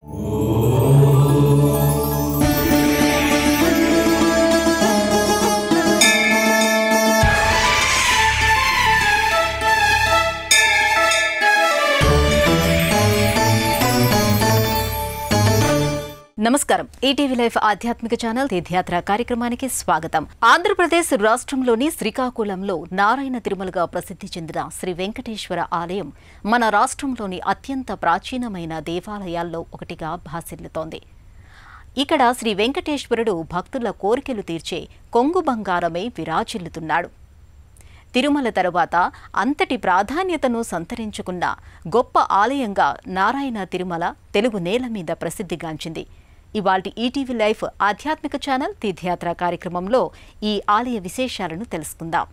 నమస్కారం ETV life ఆధ్యాత్మిక channel తీర్థయాత్ర కార్యక్రమానికి స్వాగతం ఆంధ్రప్రదేశ్ రాష్ట్రంలోని శ్రీకాకుళంలో నారాయణ తిరుమలగా ప్రసిద్ధి చెందిన శ్రీ వెంకటేశ్వర ఆలయం మన రాష్ట్రంలోని అత్యంత ప్రాచీనమైన దేవాలయాల్లో ఒకటిగా భాసిల్లుతోంది ఇక్కడ శ్రీ వెంకటేశ్వరుడు భక్తుల కోరికలు తీర్చే కొంగు బంగారమై విరాజిల్లుతున్నాడు తిరుమల తరువాత అంతటి ప్రాధాన్యతను సంతరించుకున్న గొప్ప ఆలయంగా నారాయణ తిరుమల తెలుగు నేల మీద ప్రసిద్ధిగాంచింది ఇవాల్టి ఈటీవీ లైఫ్ ఆధ్యాత్మిక ఛానల్ తీర్థయాత్ర కార్యక్రమంలో ఈ ఆలయ విశేషాలను తెలుసుకుందాం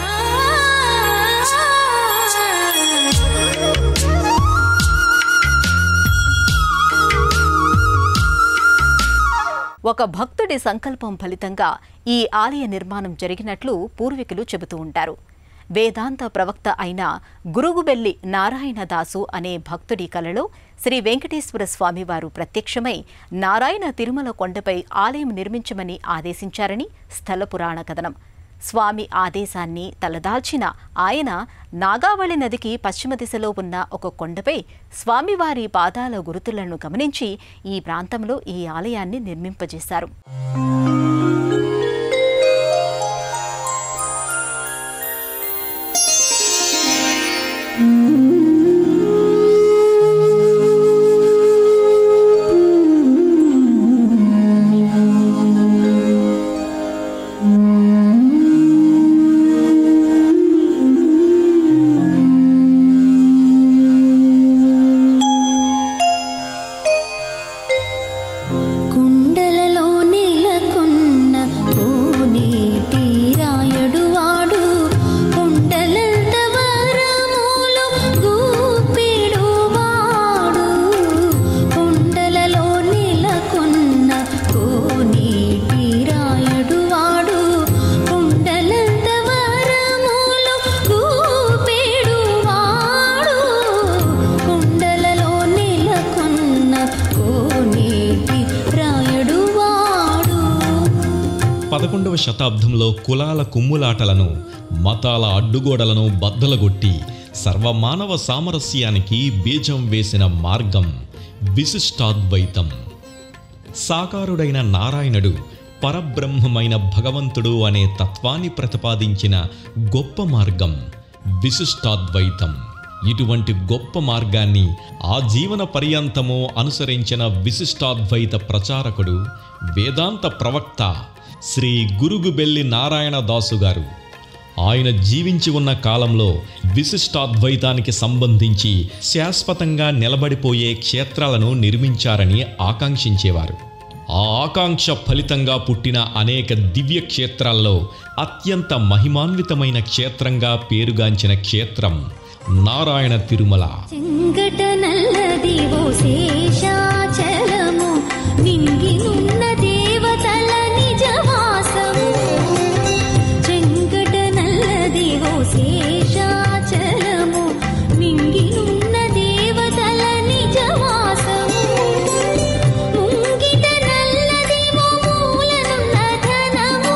ఒక భక్తుడి సంకల్పం ఫలితంగా ఈ ఆలయ నిర్మాణం జరిగినట్లు పూర్వీకులు చెబుతూ ఉంటారు వేదాంత ప్రవక్త అయిన గురుగుబెల్లి నారాయణదాసు అనే భక్తుడి కలలో శ్రీ వెంకటేశ్వర స్వామివారు ప్రత్యక్షమై నారాయణ తిరుమల కొండపై ఆలయం నిర్మించమని ఆదేశించారని స్థల పురాణ కథనం స్వామి ఆదేశాన్ని తలదాల్చిన ఆయన నాగావళి నదికి పశ్చిమ దిశలో ఉన్న ఒక కొండపై స్వామివారి పాదాల గురుతులను గమనించి ఈ ప్రాంతంలో ఈ ఆలయాన్ని నిర్మింపజేశారు కుండలలో నెలకొన్న కోనేటి రాయడు వాడు కుండలంత వరములు గూపిడు వాడు కుండలలో నెలకొన్న కోనేటి రాయడు వాడు కుండలంత వరములు గూపిడు వాడు కుండలలో నెలకొన్న కోనేటి రాయడు వాడు పదకొండవ శతాబ్దంలో కులాల కుమ్ములాటలను మతాల అడ్డుగోడలను బద్దలగొట్టి సర్వమానవ సామరస్యానికి బీజం వేసిన మార్గం విశిష్టాద్వైతం సాకారుడైన నారాయణుడు పరబ్రహ్మమైన భగవంతుడు అనే తత్వాన్ని ప్రతిపాదించిన గొప్ప మార్గం విశిష్టాద్వైతం ఇటువంటి గొప్ప మార్గాన్ని ఆ జీవన పర్యంతము అనుసరించిన విశిష్టాద్వైత ప్రచారకుడు వేదాంత ప్రవక్త శ్రీ గురుగుబెల్లి నారాయణ దాసు గారు ఆయన జీవించి ఉన్న కాలంలో విశిష్టాద్వైతానికి సంబంధించి శాశ్వతంగా నిలబడిపోయే క్షేత్రాలను నిర్మించారని ఆకాంక్షించేవారు ఆ ఆకాంక్ష ఫలితంగా పుట్టిన అనేక దివ్య క్షేత్రాల్లో అత్యంత మహిమాన్వితమైన క్షేత్రంగా పేరుగాంచిన క్షేత్రం నారాయణ తిరుమల చెంగట నల్లదివో శేషాచలము నింగినున్న దేవతల నిజవాసము చెంగట నల్లదివో శేషాచలము నింగినున్న దేవతల నిజవాసము ముంగిట నల్లదివో మూలనున్న ధనము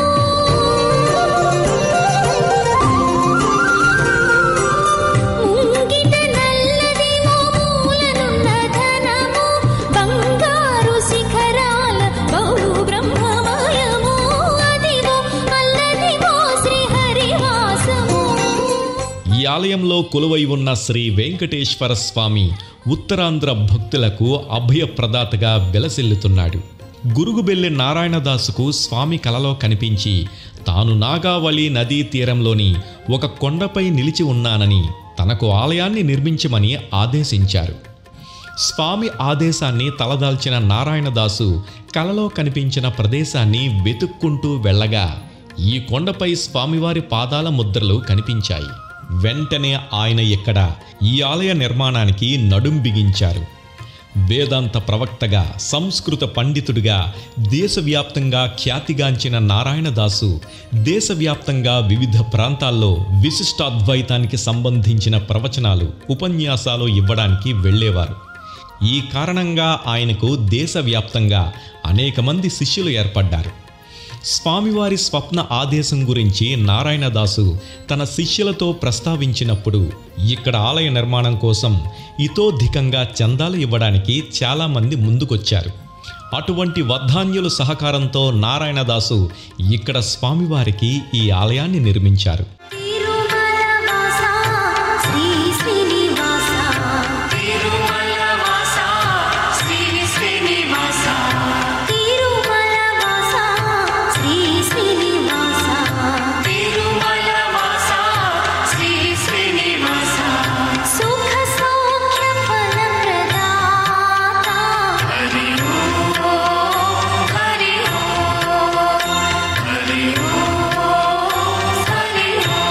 ముంగిట నల్లదివో మూలనున్న ధనము బంగారు శిఖరాల బహు బ్రహ్మమయము అదివో అల్లదివో శ్రీహరివాసము ఈ ఆలయంలో కొలువై ఉన్న శ్రీ వెంకటేశ్వర స్వామి ఉత్తరాంధ్ర భక్తులకు అభయప్రదాతగా వెలసిల్లుతున్నాడు గురుగుబెల్లి నారాయణదాసుకు స్వామి కలలో కనిపించి తాను నాగావళి నదీ తీరంలోని ఒక కొండపై నిలిచి ఉన్నానని తనకు ఆలయాన్ని నిర్మించమని ఆదేశించారు స్వామి ఆదేశాన్ని తలదాల్చిన నారాయణదాసు కలలో కనిపించిన ప్రదేశాన్ని వెతుక్కుంటూ వెళ్ళగా ఈ కొండపై స్వామివారి పాదాల ముద్రలు కనిపించాయి వెంటనే ఆయన ఇక్కడ ఈ ఆలయ నిర్మాణానికి నడుం బిగించారు వేదాంత ప్రవక్తగా సంస్కృత పండితుడిగా దేశవ్యాప్తంగా ఖ్యాతిగాంచిన నారాయణదాసు దేశవ్యాప్తంగా వివిధ ప్రాంతాల్లో విశిష్టాద్వైతానికి సంబంధించిన ప్రవచనాలు ఉపన్యాసాలు ఇవ్వడానికి వెళ్ళేవారు ఈ కారణంగా ఆయనకు దేశవ్యాప్తంగా అనేక మంది శిష్యులు ఏర్పడ్డారు స్వామివారి స్వప్న ఆదేశం గురించి నారాయణదాసు తన శిష్యులతో ప్రస్తావించినప్పుడు ఇక్కడ ఆలయ నిర్మాణం కోసం ఇతోధికంగా చందాలు ఇవ్వడానికి చాలామంది ముందుకొచ్చారు అటువంటి వర్ధాన్యుల సహకారంతో నారాయణదాసు ఇక్కడ స్వామివారికి ఈ ఆలయాన్ని నిర్మించారు తిరుమలవాస శ్రీ శ్రీనివాస తిరుమలవాస శ్రీ శ్రీనివాస సుఖ సౌఖ్య ఫలప్రదాత హరి ఓం హరి ఓం హరి ఓం హరి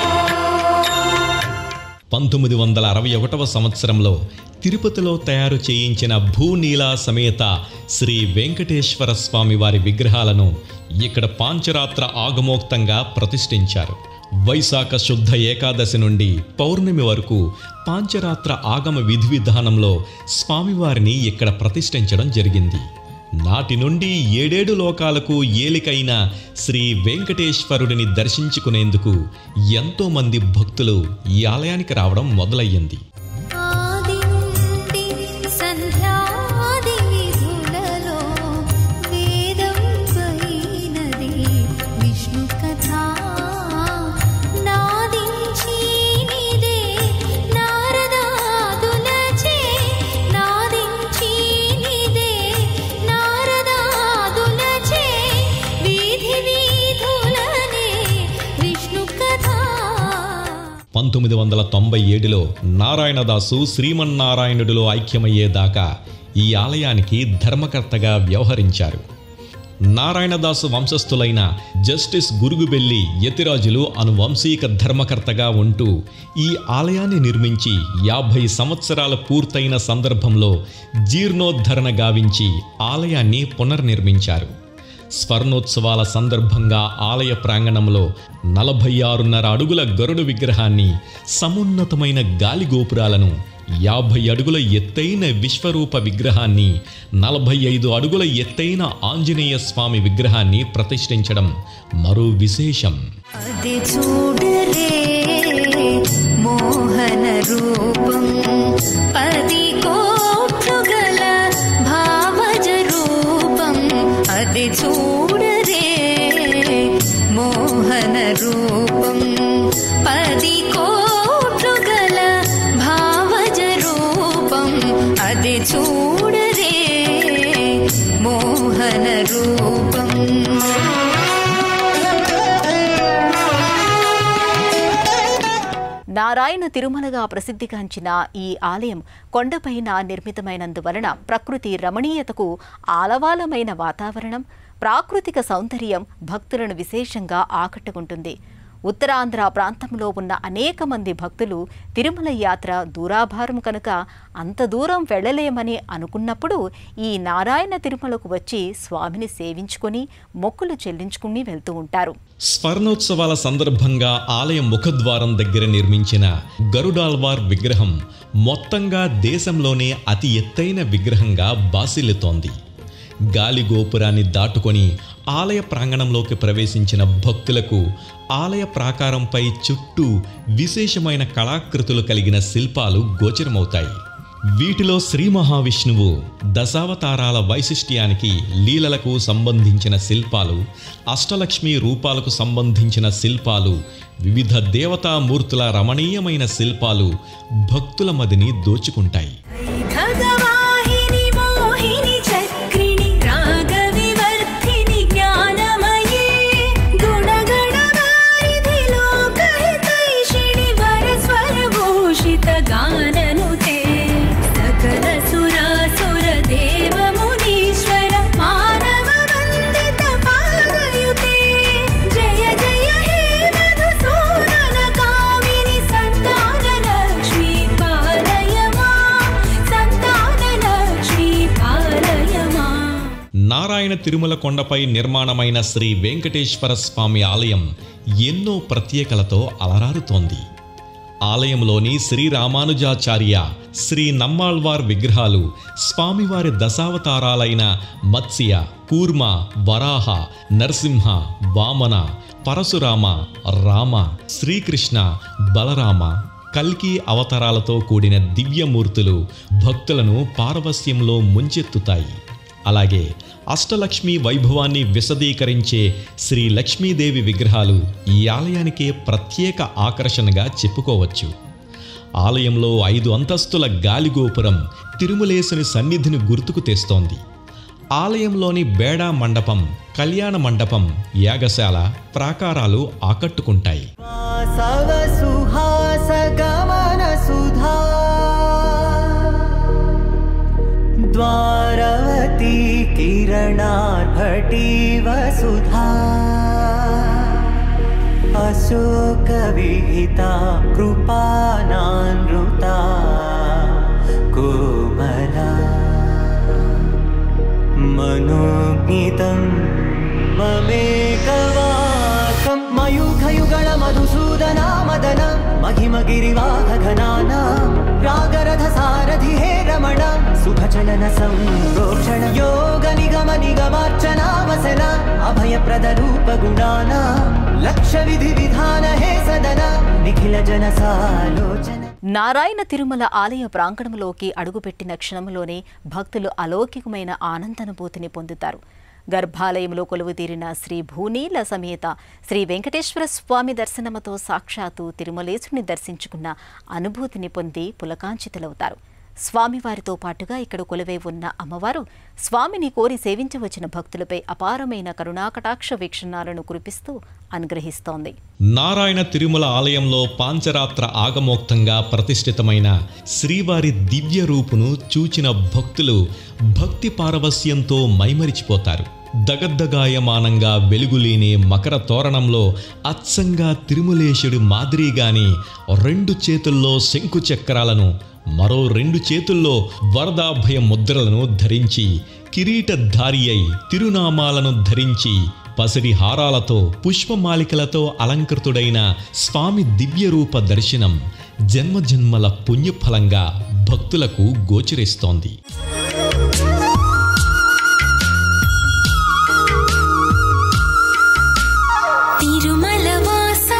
పంతొమ్మిది వందల అరవై ఒకటవ సంవత్సరంలో తిరుపతిలో తయారు చేయించిన భూనీలా సమేత శ్రీ వెంకటేశ్వర స్వామి వారి విగ్రహాలను ఇక్కడ పాంచరాత్ర ఆగమోక్తంగా ప్రతిష్ఠించారు వైశాఖ శుద్ధ ఏకాదశి నుండి పౌర్ణమి వరకు పాంచరాత్ర ఆగమ విధి విధానంలో స్వామివారిని ఇక్కడ ప్రతిష్ఠించడం జరిగింది నాటి నుండి ఏడేడు లోకాలకు ఏలికైన శ్రీ వెంకటేశ్వరుడిని దర్శించుకునేందుకు ఎంతో మంది భక్తులు ఈ ఆలయానికి రావడం మొదలయ్యింది ఆది నుండి సంధ్యాది విధులలో వేదం పైనది విష్ణు కథ నాదించి నిదే నారదాదులచే నాదించి నిదే నారదాదులచే వీధి వీధులనే విష్ణు కథ పంతొమ్మిది వందల తొంభై ఏడులో నారాయణదాసు శ్రీమన్నారాయణుడిలో ఐక్యమయ్యేదాకా ఈ ఆలయానికి ధర్మకర్తగా వ్యవహరించారు నారాయణదాసు వంశస్థులైన జస్టిస్ గురుగుబెల్లి యతిరాజులు అనువంశీక ధర్మకర్తగా ఉంటూ ఈ ఆలయాన్ని నిర్మించి యాభై సంవత్సరాలు పూర్తయిన సందర్భంలో జీర్ణోద్ధరణ గావించి ఆలయాన్ని పునర్నిర్మించారు స్వర్ణోత్సవాల సందర్భంగా ఆలయ ప్రాంగణంలో నలభై ఆరున్నర అడుగుల గరుడు విగ్రహాన్ని సమున్నతమైన గాలి గోపురాలను యాభై అడుగుల ఎత్తైన విశ్వరూప విగ్రహాన్ని నలభై ఐదు అడుగుల ఎత్తైన ఆంజనేయ స్వామి విగ్రహాన్ని ప్రతిష్ఠించడం మరో విశేషం అది చూడరే మోహన రూపం పది కోట్లు గల భావజ రూపం అది చూడరే మోహన రూపం పది కోట్లు గల భావజ రూపం అది చూడరే మోహన రూపం నారాయణ తిరుమలగా ప్రసిద్ధిగాంచిన ఈ ఆలయం కొండపైన నిర్మితమైనందువలన ప్రకృతి రమణీయతకు ఆలవాలమైన వాతావరణం ప్రాకృతిక సౌందర్యం భక్తులను విశేషంగా ఆకట్టుకుంటుంది ఉత్తరాంధ్ర ప్రాంతంలో ఉన్న అనేక మంది భక్తులు తిరుమల యాత్ర దూరాభారం కనుక అంత దూరం వెళ్ళలేమని అనుకున్నప్పుడు ఈ నారాయణ తిరుమలకు వచ్చి స్వామిని సేవించుకొని మొక్కులు చెల్లించుకుని వెళ్తూ ఉంటారు స్వర్ణోత్సవాల సందర్భంగా ఆలయ ముఖద్వారం దగ్గర నిర్మించిన గరుడాల్వార్ విగ్రహం మొత్తంగా దేశంలోనే అతి ఎత్తైన విగ్రహంగా బాసిల్లుతోంది గాలి గోపురాన్ని దాటుకొని ఆలయ ప్రాంగణంలోకి ప్రవేశించిన భక్తులకు ఆలయ ప్రాకారంపై చుట్టూ విశేషమైన కళాకృతులు కలిగిన శిల్పాలు గోచరమవుతాయి వీటిలో శ్రీ మహావిష్ణువు దశావతారాల వైశిష్ట్యానికి లీలలకు సంబంధించిన శిల్పాలు అష్టలక్ష్మి రూపాలకు సంబంధించిన శిల్పాలు వివిధ దేవతామూర్తుల రమణీయమైన శిల్పాలు భక్తుల మదిని దోచుకుంటాయి ఖగవాహిని మోహిని చక్రిణి రాగవివర్ధిని జ్ఞానమయే గుణగణవారిధి లోకహితైషిణి వరస్వరభూషిత గాననుతే సకల సురాసుర దేవ మునీశ్వర మానవ వందిత పాదయుతే జయ జయ హే మధుసూదన కామిని సంతాన లక్ష్మీ పాలయ మా సంతాన లక్ష్మీ పాలయ మా నారాయణ తిరుమల కొండపై నిర్మాణమైన శ్రీ వెంకటేశ్వర స్వామి ఆలయం ఎన్నో ప్రత్యేకలతో అలరారుతోంది ఆలయంలోని శ్రీ రామానుజాచార్య శ్రీ నమ్మాళ్వార్ విగ్రహాలు స్వామివారి దశావతారాలైన మత్స్య కూర్మ వరాహ నరసింహ వామన పరశురామ రామ శ్రీకృష్ణ బలరామ కల్కి అవతారాలతో కూడిన దివ్యమూర్తులు భక్తులను పారవస్యంలో ముంచెత్తుతాయి అలాగే అష్టలక్ష్మి వైభవాన్ని విశదీకరించే శ్రీ లక్ష్మీదేవి విగ్రహాలు ఈ ఆలయానికే ప్రత్యేక ఆకర్షణగా చెప్పుకోవచ్చు ఆలయంలో ఐదు అంతస్తుల గాలిగోపురం తిరుమలేసుని సన్నిధిని గుర్తుకు తెస్తోంది ఆలయంలోని బేడా మండపం కళ్యాణ మండపం యాగశాల ప్రాకారాలు ఆకట్టుకుంటాయి సవ సుహాస గమన సుధా द्वारवती किरणार्भटी वसुधा अशोकविहिता कृपानानृता कोमला मनोज्ञितं ममेकवाकं मयूखयुगळ मधुसूदना मदन महिमगिरिवाहघनाना रागरथसारथि हे रमण सुखचलन संरोक्षण योग निगम निगमार्चना वसन अभयप्रद रूप गुणाना लक्ष्य विधि विधान हे सदन निखिल जन सालोचन నారాయణ తిరుమల ఆలయ ప్రాంగణంలోకి అడుగుపెట్టిన క్షణంలోనే భక్తులు అలౌకికమైన ఆనందానుభూతిని పొందుతారు గర్భాలయంలో కొలువుతీరిన శ్రీ భూనీల సమేత శ్రీ వెంకటేశ్వర స్వామి దర్శనముతో సాక్షాత్తు తిరుమలేశుని దర్శించుకున్న అనుభూతిని పొంది పులకాంచితులవుతారు స్వామివారితో పాటుగా ఇక్కడ కొలువై ఉన్న అమ్మవారు స్వామిని కోరి సేవించవచ్చిన భక్తులపై అపారమైన కరుణాకటాక్ష వీక్షణాలను కురిపిస్తూ అనుగ్రహిస్తోంది నారాయణ తిరుమల ఆలయంలో పాంచరాత్ర ఆగమోక్తంగా ప్రతిష్ఠితమైన శ్రీవారి దివ్య రూపును చూచిన భక్తులు భక్తి పారవస్యంతో మైమరిచిపోతారు దగద్దగాయమానంగా వెలుగులీనే మకర తోరణంలో అచ్చంగా తిరుమలేశుడి మాదిరిగాని రెండు చేతుల్లో శంకు చక్రాలను మరో రెండు చేతుల్లో వరదాభయ ముద్రలను ధరించి కిరీటధారి అయి తిరునామాలను ధరించి పసిడి హారాలతో పుష్పమాలికలతో అలంకృతుడైన స్వామి దివ్యరూప దర్శనం జన్మజన్మల పుణ్యఫలంగా భక్తులకు గోచరిస్తోంది తిరుమలవాసా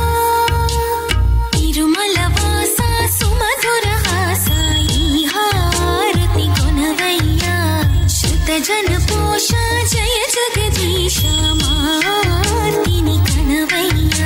తిరుమలవాసా సుమధురహాసా ఈ హారతి కొనవయ్యా శృతజన పోష జయ జగదీశ మార్తిని కనవయ్యా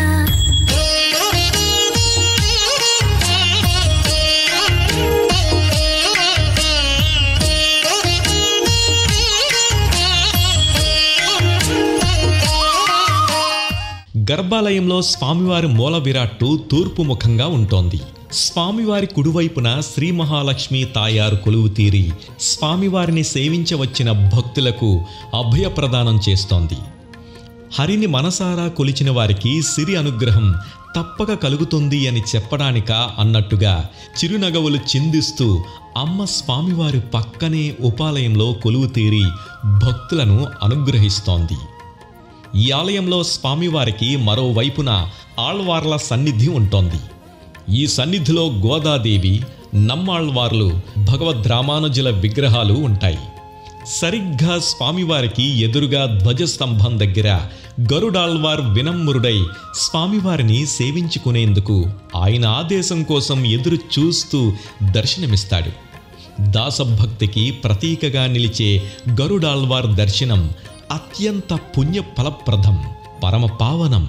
గర్భాలయంలో స్వామివారి మూల విరాట్టు తూర్పు ముఖంగా ఉంటోంది స్వామివారి కుడివైపున శ్రీ మహాలక్ష్మి తాయారు కొలువు తీరి స్వామివారిని సేవించవచ్చిన భక్తులకు అభయ ప్రదానం చేస్తోంది హరిని మనసారా కొలిచిన వారికి సిరి అనుగ్రహం తప్పక కలుగుతుంది అని చెప్పడానిక అన్నట్టుగా చిరునగవులు చిందిస్తూ అమ్మ స్వామివారి పక్కనే ఉపాలయంలో కొలువు తీరి భక్తులను అనుగ్రహిస్తోంది ఈ ఆలయంలో స్వామివారికి మరోవైపున ఆళ్వార్ల సన్నిధి ఉంటోంది ఈ సన్నిధిలో గోదాదేవి నమ్మాళ్వార్లు భగవద్ రామానుజుల విగ్రహాలు ఉంటాయి సరిగ్గా స్వామివారికి ఎదురుగా ధ్వజస్తంభం దగ్గర గరుడాళ్వార్ వినమ్మురుడై స్వామివారిని సేవించుకునేందుకు ఆయన ఆదేశం కోసం ఎదురు చూస్తూ దర్శనమిస్తాడు దాసభక్తికి ప్రతీకగా నిలిచే గరుడాళ్వార్ దర్శనం అత్యంత పుణ్య ఫలప్రదం పరమ పావనం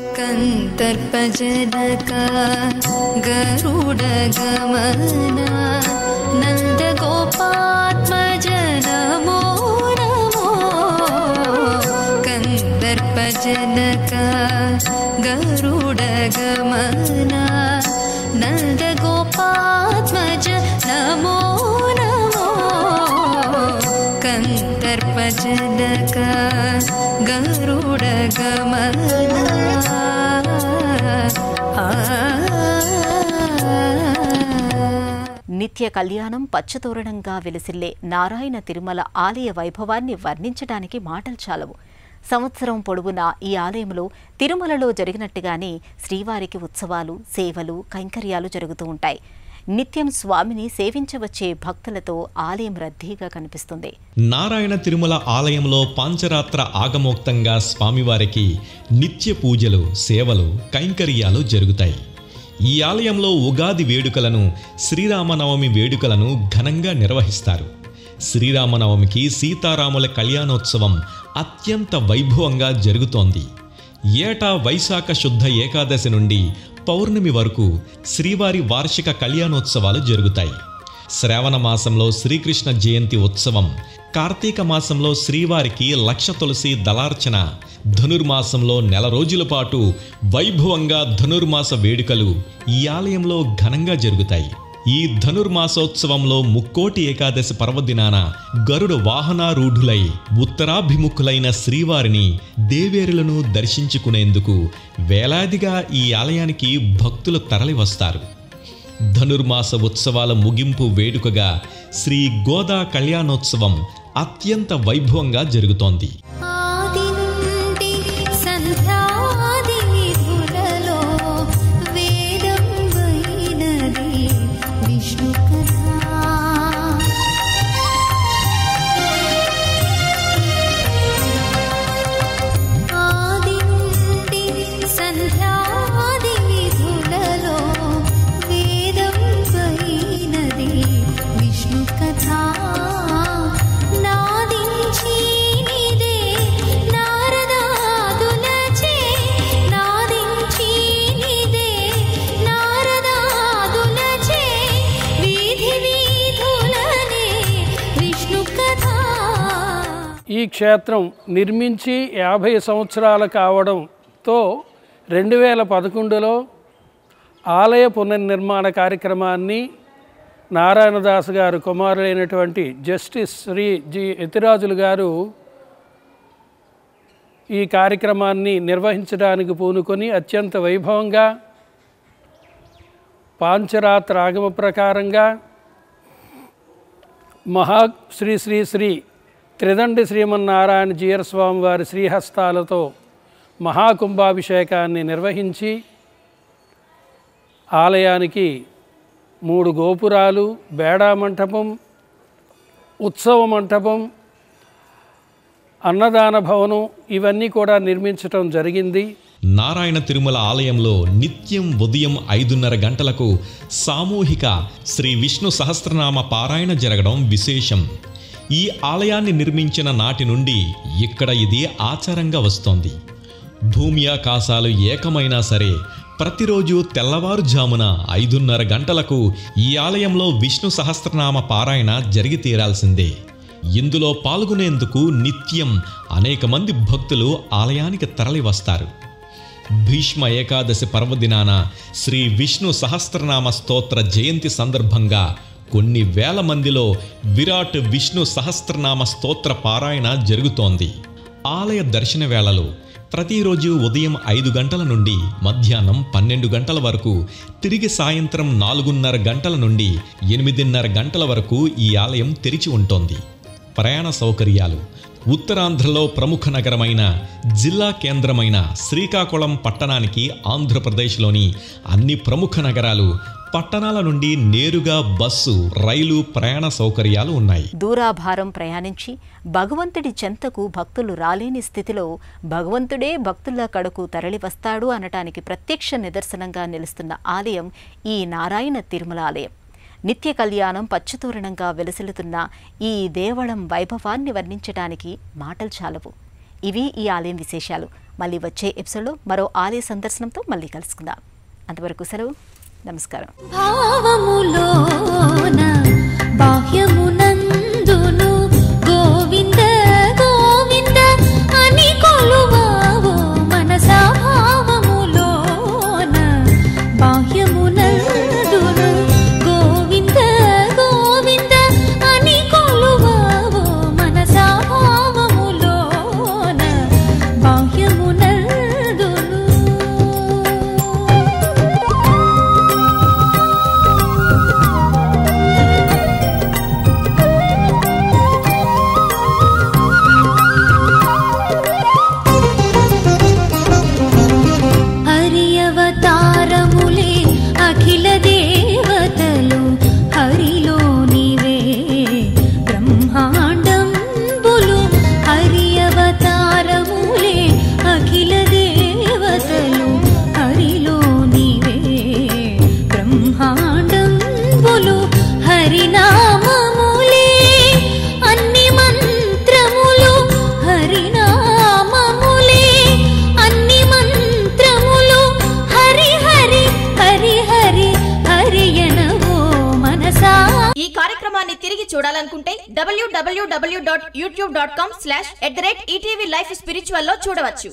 कन्तर्पजनका गरुडगमना नन्दगोपात्मज नमो नमो कन्दर्पजनका गरुडगमना नन्दगोपात्मज नमो नमो कन्दर्पजनक गरुडगमना నిత్య కళ్యాణం పచ్చతోరణంగా వెలిసిల్లే నారాయణ తిరుమల ఆలయ వైభవాన్ని వర్ణించడానికి మాటలు చాలవు సంవత్సరం పొడవునా ఈ ఆలయంలో తిరుమలలో జరిగినట్టుగానే శ్రీవారికి ఉత్సవాలు సేవలు కైంకర్యాలు జరుగుతూ ఉంటాయి నిత్యం స్వామిని సేవించవచ్చే భక్తులతో ఆలయం రద్దీగా కనిపిస్తుంది నారాయణ తిరుమల ఆలయంలో పాంచరాత్ర ఆగమోక్తంగా స్వామివారికి నిత్య పూజలు సేవలు కైంకర్యాలు జరుగుతాయి ఈ ఆలయంలో ఉగాది వేడుకలను శ్రీరామనవమి వేడుకలను ఘనంగా నిర్వహిస్తారు శ్రీరామనవమికి సీతారాముల కళ్యాణోత్సవం అత్యంత వైభవంగా జరుగుతోంది ఏటా వైశాఖ శుద్ధ ఏకాదశి నుండి పౌర్ణమి వరకు శ్రీవారి వార్షిక కళ్యాణోత్సవాలు జరుగుతాయి శ్రావణ మాసంలో శ్రీకృష్ణ జయంతి ఉత్సవం కార్తీక మాసంలో శ్రీవారికి లక్ష తులసి దళార్చన ధనుర్మాసంలో నెల రోజుల పాటు వైభవంగా ధనుర్మాస వేడుకలు ఈ ఆలయంలో ఘనంగా జరుగుతాయి ఈ ధనుర్మాసోత్సవంలో ముక్కోటి ఏకాదశి పర్వదినాన గరుడ వాహనారూఢులై ఉత్తరాభిముఖులైన శ్రీవారిని దేవేరులను దర్శించుకునేందుకు వేలాదిగా ఈ ఆలయానికి భక్తులు తరలివస్తారు ధనుర్మాస ఉత్సవాల ముగింపు వేడుకగా శ్రీ గోదా కళ్యాణోత్సవం అత్యంత వైభవంగా జరుగుతోంది ఆది నుండి సంధ్యాది నిధులలో వేదం వైనది విష్ణు కథ ఆది నుండి సంధ్యాది నిధులలో వేదం వైనది విష్ణు కథ నాదించి నిదే నారదాదులచే నాదించి నిదే నారదాదులచే వీధి వీధులనే విష్ణు కథ ఈ క్షేత్రం నిర్మించి యాభై సంవత్సరాలు కావడంతో రెండు వేల పదకొండులో ఆలయ పునర్నిర్మాణ కార్యక్రమాన్ని నారాయణదాస్ గారు కుమారులైనటువంటి జస్టిస్ శ్రీ జి యతిరాజులు గారు ఈ కార్యక్రమాన్ని నిర్వహించడానికి పూనుకొని అత్యంత వైభవంగా పాంచరాత్ర ఆగమ ప్రకారంగా మహా శ్రీ శ్రీ శ్రీ త్రిదండి శ్రీమన్నారాయణ జీయర్ స్వామి వారి శ్రీహస్తాలతో మహాకుంభాభిషేకాన్ని నిర్వహించి ఆలయానికి మూడు గోపురాలు బేడా మంటపం ఉత్సవ మంటపం అన్నదాన భవనం ఇవన్నీ కూడా నిర్మించటం జరిగింది నారాయణ తిరుమల ఆలయంలో నిత్యం ఉదయం ఐదున్నర గంటలకు సామూహిక శ్రీ విష్ణు సహస్రనామ పారాయణ జరగడం విశేషం ఈ ఆలయాన్ని నిర్మించిన నాటి నుండి ఇక్కడ ఇది ఆచారంగా వస్తోంది భూమి ఆకాశాలు ఏకమైనా సరే ప్రతిరోజు తెల్లవారుజామున ఐదున్నర గంటలకు ఈ ఆలయంలో విష్ణు సహస్రనామ పారాయణ జరిగి తీరాల్సిందే ఇందులో పాల్గొనేందుకు నిత్యం అనేక మంది భక్తులు ఆలయానికి తరలి వస్తారు భీష్మ ఏకాదశి పర్వదినాన శ్రీ విష్ణు సహస్రనామ స్తోత్ర జయంతి సందర్భంగా కొన్ని వేల మందిలో విరాట్ విష్ణు సహస్రనామ స్తోత్ర పారాయణ జరుగుతోంది ఆలయ దర్శన వేళలు ప్రతిరోజు ఉదయం ఐదు గంటల నుండి మధ్యాహ్నం పన్నెండు గంటల వరకు తిరిగి సాయంత్రం నాలుగున్నర గంటల నుండి ఎనిమిదిన్నర గంటల వరకు ఈ ఆలయం తెరిచి ఉంటోంది ప్రయాణ సౌకర్యాలు ఉత్తరాంధ్రలో ప్రముఖ నగరమైన జిల్లా కేంద్రమైన శ్రీకాకుళం పట్టణానికి ఆంధ్రప్రదేశ్లోని అన్ని ప్రముఖ నగరాలు పట్టణాల నుండి నేరుగా బస్సు రైలు ప్రయాణ సౌకర్యాలు ఉన్నాయి దూరాభారం ప్రయాణించి భగవంతుడి చెంతకు భక్తులు రాలేని స్థితిలో భగవంతుడే భక్తుల కడకు తరలివస్తాడు అనటానికి ప్రత్యక్ష నిదర్శనంగా నిలుస్తున్న ఆలయం ఈ నారాయణ తిరుమల ఆలయం నిత్య కళ్యాణం పచ్చతోరణంగా వెలసిల్లుతున్న ఈ దేవళం వైభవాన్ని వర్ణించడానికి మాటలు చాలవు ఇవి ఈ ఆలయం విశేషాలు మళ్ళీ వచ్చే ఎపిసోడ్లో మరో ఆలయ సందర్శనంతో మళ్ళీ కలుసుకుందాం అంతవరకు సెలవు నమస్కారం భావములోన బాహ్యమునందును గోవింద గోవింద అని కొలువావో మనసా భావములోన బాహ్యమునందును గోవింద గోవింద అని కొలువావో మనసా భావములోన బాహ్యమునందును చూడాలనుకుంటే WWW dot YouTube dot com slash at the rate ETV life spiritual లో చూడవచ్చు